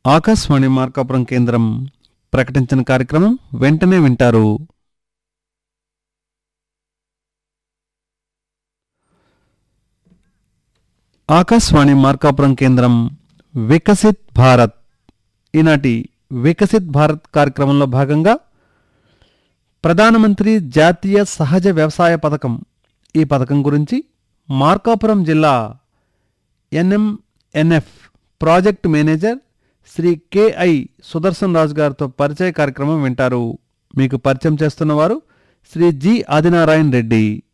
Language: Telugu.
ఆకాశవాణి మార్కాపురం కేంద్రం ప్రకటించిన కార్యక్రమం వెంటనే వింటారు ఆకాశవాణి మార్కాపురం కేంద్రం వికసిత్ భారత్ ఈనాటి వికసిత్ భారత్ కార్యక్రమంలో భాగంగా ప్రధానమంత్రి జాతీయ సహజ వ్యవసాయ పథకం ఈ పథకం గురించి మార్కాపురం జిల్లా NMNF project manager Shri KI Sudarshan Raju గారితో పరిచయ కార్యక్రమం వింటారు మీకు పరిచయం చేస్తున్నవారు శ్రీ జి ఆదినారాయణ రెడ్డి